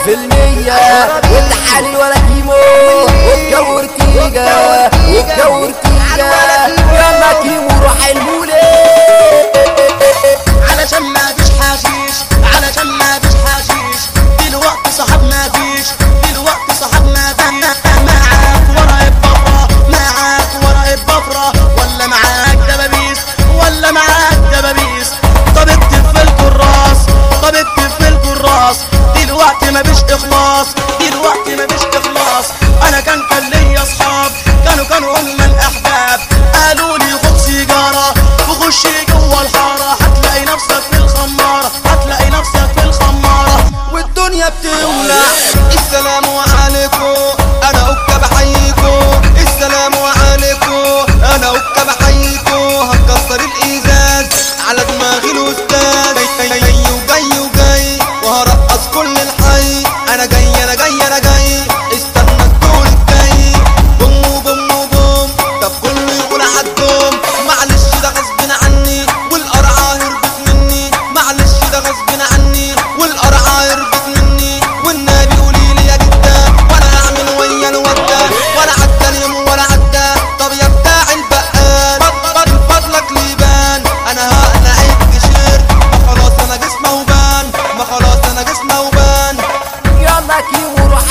في المية والتحاليل ولا كيمو والجو ارتيجا والجو ارتيجا يلا كيمو روح المولي علشان ما فيش حشيش علشان ما فيش حشيش دلوقتي صاحب ما فيش دلوقتي صاحب ما فيش معاك ورقة بفرة معاك ورقة بفرة ولا معاك دبابيس ولا معاك دبابيس طب اكتب في الكراس طب اكتب في الكراس دلوقتي ما فيش اخلاص دلوقتي ما فيش اخلاص انا كان كان ليا اصحاب كانوا كانوا هم الاحباب قالوا لي خد سيجاره وخش جوه الحاره هتلاقي نفسك في الخماره هتلاقي نفسك في الخماره والدنيا بتولع السلام عليكم انا اوكا بحييكم السلام عليكم انا اوكا بحييكم هكسر الازاز على دماغي الاستاذ جاي جاي جاي وجاي وجاي وهرقص كل الحي انا جاي انا جاي انا جاي استنى الدور الجاي بوم بوم بوم طب كله يقول عالدوم معلش ده غصب عني والقرعه هربت مني معلش ده غصب عني والقرعه هربت مني والنبي قولي لي يا جده وانا اعمل ويا الوده ولا عدى اليوم ولا عدى طب يا بتاع البقال فضل فضلك ليبان انا هقلع التيشيرت ما خلاص انا جسمي وبان ما خلاص انا جسمي وبان يلا كيمو روح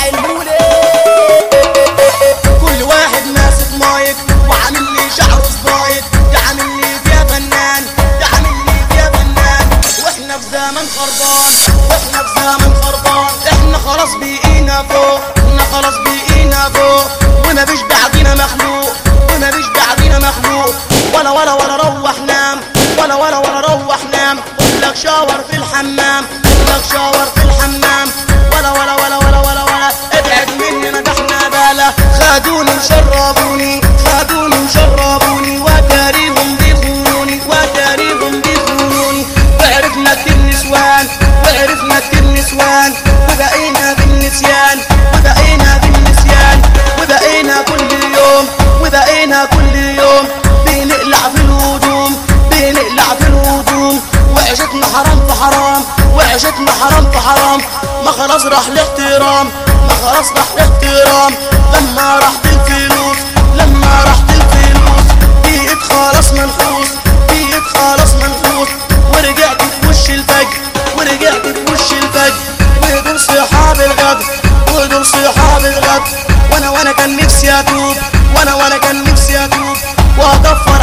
المولي كل واحد ماسك مايك وعامل لي شعره سبايك ده عامل لي فيها فنان ده عامل لي فيها فنان واحنا في زمن خربان واحنا في زمن خربان احنا خلاص بقينا فوق احنا خلاص بقينا فوق وما فيش بعدينا مخلوق وما فيش بعدينا مخلوق ولا ولا ولا روح نام ولا ولا ولا روح نام قول لك شاور في الحمام قول لك شاور في الحمام ولا ولا ولا ولا ولا ولا ابعد مننا ده احنا بالا خدوني وشربوني خدوني وشربوني وتاريهم بيخونوني وتاريهم بيخونوني وعرفنا كتير نسوان وعرفنا كتير نسوان وبقينا بالنسيان وبقينا بالنسيان وبقينا كل يوم وبقينا كل يوم بنقلع في الهدوم بنقلع في الهدوم وعيشتنا حرام في حرام وعيشتنا حرام في حرام ما خلاص راح الاحترام ما خلاص راح الاحترام لما راحت الفلوس لما راحت الفلوس بقيت خلاص منحوس بقيت خلاص منحوس ورجعت في وش الفجر ورجعت في وش الفجر ودول صحاب الغدر ودول صحاب الغدر وانا وانا كان نفسي اتوب وانا وانا كان نفسي اتوب واطفى